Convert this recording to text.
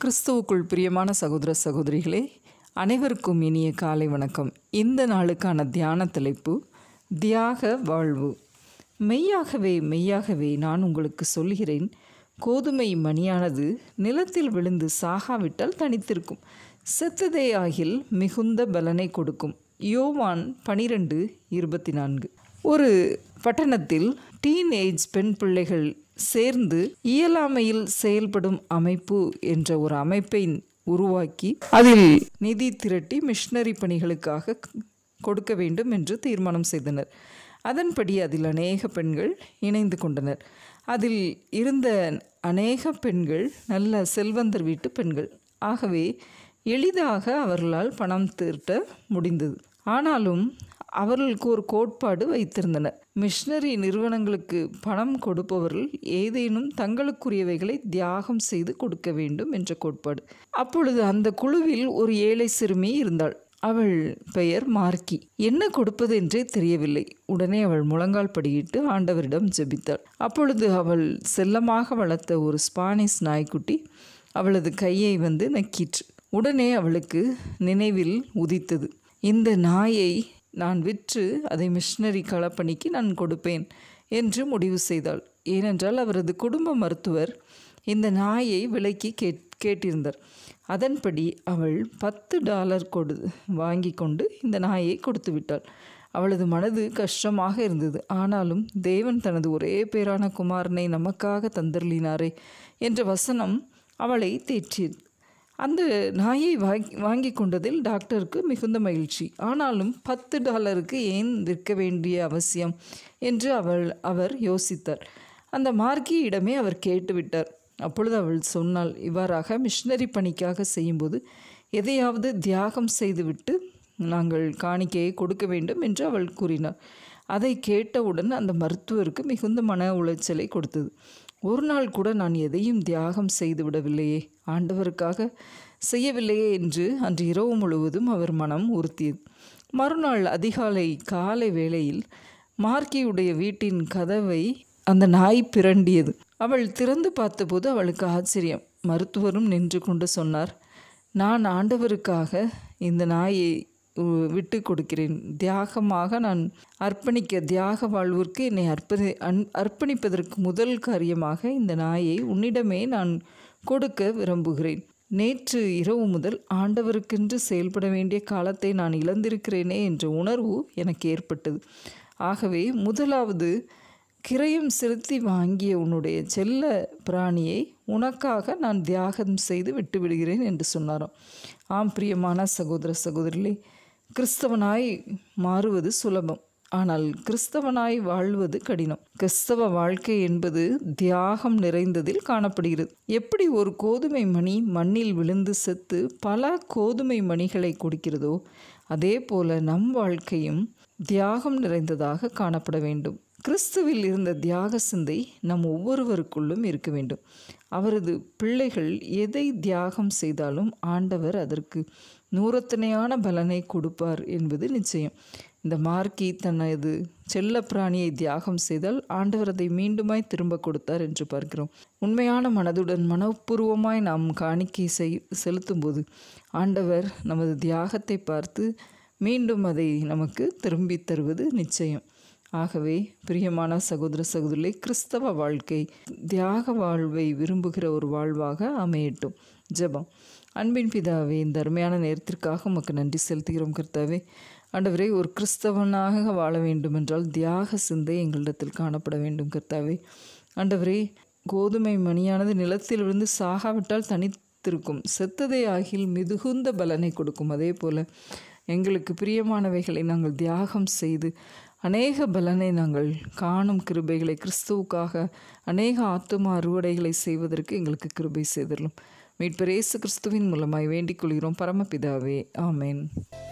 கிறிஸ்துவுக்குள் பிரியமான சகோதர சகோதரிகளே அனைவருக்கும் இனிய காலை வணக்கம் இந்த நாளுக்கான தியான தலைப்பு தியாக வாழ்வு மெய்யாகவே மெய்யாகவே நான் உங்களுக்கு சொல்கிறேன் கோதுமை மணியானது நிலத்தில் விழுந்து சாகாவிட்டால் தனித்திருக்கும் செத்ததே ஆகில் மிகுந்த பலனை கொடுக்கும் யோவான் பனிரெண்டு இருபத்தி நான்கு ஒரு பட்டணத்தில் டீனேஜ் பெண் பிள்ளைகள் சேர்ந்து இயலாமையில் செயல்படும் அமைப்பு என்ற ஒரு அமைப்பை உருவாக்கி அதில் நிதி திரட்டி மிஷனரி பணிகளுக்காக கொடுக்க வேண்டும் என்று தீர்மானம் செய்தனர் அதன்படி அதில் அநேக பெண்கள் இணைந்து கொண்டனர் அதில் இருந்த அநேக பெண்கள் நல்ல செல்வந்தர் வீட்டு பெண்கள் ஆகவே எளிதாக அவர்களால் பணம் திரட்ட முடிந்தது ஆனாலும் அவர்களுக்கு ஒரு கோட்பாடு வைத்திருந்தனர் மிஷனரி நிறுவனங்களுக்கு பணம் கொடுப்பவர்கள் ஏதேனும் தங்களுக்குரியவைகளை தியாகம் செய்து கொடுக்க வேண்டும் என்ற கோட்பாடு அப்பொழுது அந்த குழுவில் ஒரு ஏழை சிறுமி இருந்தாள் அவள் பெயர் மார்க்கி என்ன கொடுப்பது என்றே தெரியவில்லை உடனே அவள் முழங்கால் படியிட்டு ஆண்டவரிடம் ஜெபித்தாள் அப்பொழுது அவள் செல்லமாக வளர்த்த ஒரு ஸ்பானிஷ் நாய்க்குட்டி அவளது கையை வந்து நக்கிற்று உடனே அவளுக்கு நினைவில் உதித்தது இந்த நாயை நான் விற்று அதை மிஷனரி களப்பணிக்கு நான் கொடுப்பேன் என்று முடிவு செய்தாள் ஏனென்றால் அவரது குடும்ப மருத்துவர் இந்த நாயை விலைக்கு கேட் கேட்டிருந்தார் அதன்படி அவள் பத்து டாலர் கொடு வாங்கி கொண்டு இந்த நாயை கொடுத்து விட்டாள் அவளது மனது கஷ்டமாக இருந்தது ஆனாலும் தேவன் தனது ஒரே பேரான குமாரனை நமக்காக தந்தர்லினாரே என்ற வசனம் அவளை தேற்றியது அந்த நாயை வாங்கி வாங்கி கொண்டதில் டாக்டருக்கு மிகுந்த மகிழ்ச்சி ஆனாலும் பத்து டாலருக்கு ஏன் விற்க வேண்டிய அவசியம் என்று அவள் அவர் யோசித்தார் அந்த மார்க்கியிடமே அவர் கேட்டுவிட்டார் அப்பொழுது அவள் சொன்னாள் இவ்வாறாக மிஷினரி பணிக்காக செய்யும்போது எதையாவது தியாகம் செய்துவிட்டு நாங்கள் காணிக்கையை கொடுக்க வேண்டும் என்று அவள் கூறினார் அதை கேட்டவுடன் அந்த மருத்துவருக்கு மிகுந்த மன உளைச்சலை கொடுத்தது ஒரு நாள் கூட நான் எதையும் தியாகம் செய்து விடவில்லையே ஆண்டவருக்காக செய்யவில்லையே என்று அன்று இரவு முழுவதும் அவர் மனம் உறுத்தியது மறுநாள் அதிகாலை காலை வேளையில் மார்க்கியுடைய வீட்டின் கதவை அந்த நாய் பிறண்டியது அவள் திறந்து பார்த்தபோது அவளுக்கு ஆச்சரியம் மருத்துவரும் நின்று கொண்டு சொன்னார் நான் ஆண்டவருக்காக இந்த நாயை விட்டு கொடுக்கிறேன் தியாகமாக நான் அர்ப்பணிக்க தியாக வாழ்விற்கு என்னை அர்ப்பணி அன் அர்ப்பணிப்பதற்கு முதல் காரியமாக இந்த நாயை உன்னிடமே நான் கொடுக்க விரும்புகிறேன் நேற்று இரவு முதல் ஆண்டவருக்கென்று செயல்பட வேண்டிய காலத்தை நான் இழந்திருக்கிறேனே என்ற உணர்வு எனக்கு ஏற்பட்டது ஆகவே முதலாவது கிரயம் செலுத்தி வாங்கிய உன்னுடைய செல்ல பிராணியை உனக்காக நான் தியாகம் செய்து விட்டு விடுகிறேன் என்று சொன்னாராம் ஆம் பிரியமான சகோதர சகோதரிகளே கிறிஸ்தவனாய் மாறுவது சுலபம் ஆனால் கிறிஸ்தவனாய் வாழ்வது கடினம் கிறிஸ்தவ வாழ்க்கை என்பது தியாகம் நிறைந்ததில் காணப்படுகிறது எப்படி ஒரு கோதுமை மணி மண்ணில் விழுந்து செத்து பல கோதுமை மணிகளை கொடுக்கிறதோ அதே போல நம் வாழ்க்கையும் தியாகம் நிறைந்ததாக காணப்பட வேண்டும் கிறிஸ்துவில் இருந்த தியாக சிந்தை நம் ஒவ்வொருவருக்குள்ளும் இருக்க வேண்டும் அவரது பிள்ளைகள் எதை தியாகம் செய்தாலும் ஆண்டவர் அதற்கு நூறத்தனையான பலனை கொடுப்பார் என்பது நிச்சயம் இந்த மார்க்கி தனது செல்ல பிராணியை தியாகம் செய்தால் ஆண்டவர் அதை மீண்டுமாய் திரும்ப கொடுத்தார் என்று பார்க்கிறோம் உண்மையான மனதுடன் மனப்பூர்வமாய் நாம் காணிக்கை செய் செலுத்தும்போது ஆண்டவர் நமது தியாகத்தை பார்த்து மீண்டும் அதை நமக்கு திரும்பி தருவது நிச்சயம் ஆகவே பிரியமான சகோதர சகோதரி கிறிஸ்தவ வாழ்க்கை தியாக வாழ்வை விரும்புகிற ஒரு வாழ்வாக அமையட்டும் ஜெபம் அன்பின் பிதாவே இந்த அருமையான நேரத்திற்காக உமக்கு நன்றி செலுத்துகிறோம் கர்த்தாவே ஆண்டவரே ஒரு கிறிஸ்தவனாக வாழ வேண்டுமென்றால் தியாக சிந்தை எங்களிடத்தில் காணப்பட வேண்டும் கர்த்தாவே ஆண்டவரே கோதுமை மணியானது நிலத்தில் விழுந்து சாகாவிட்டால் தனித்திருக்கும் செத்ததை ஆகில் மிகுந்த பலனை கொடுக்கும் அதே போல் எங்களுக்கு பிரியமானவைகளை நாங்கள் தியாகம் செய்து அநேக பலனை நாங்கள் காணும் கிருபைகளை கிறிஸ்துவுக்காக அநேக ஆத்தும அறுவடைகளை செய்வதற்கு எங்களுக்கு கிருபை செய்திடலும் மீட்பரேசு கிறிஸ்துவின் மூலமாய் வேண்டிக் கொள்கிறோம் பரமபிதாவே ஆமேன்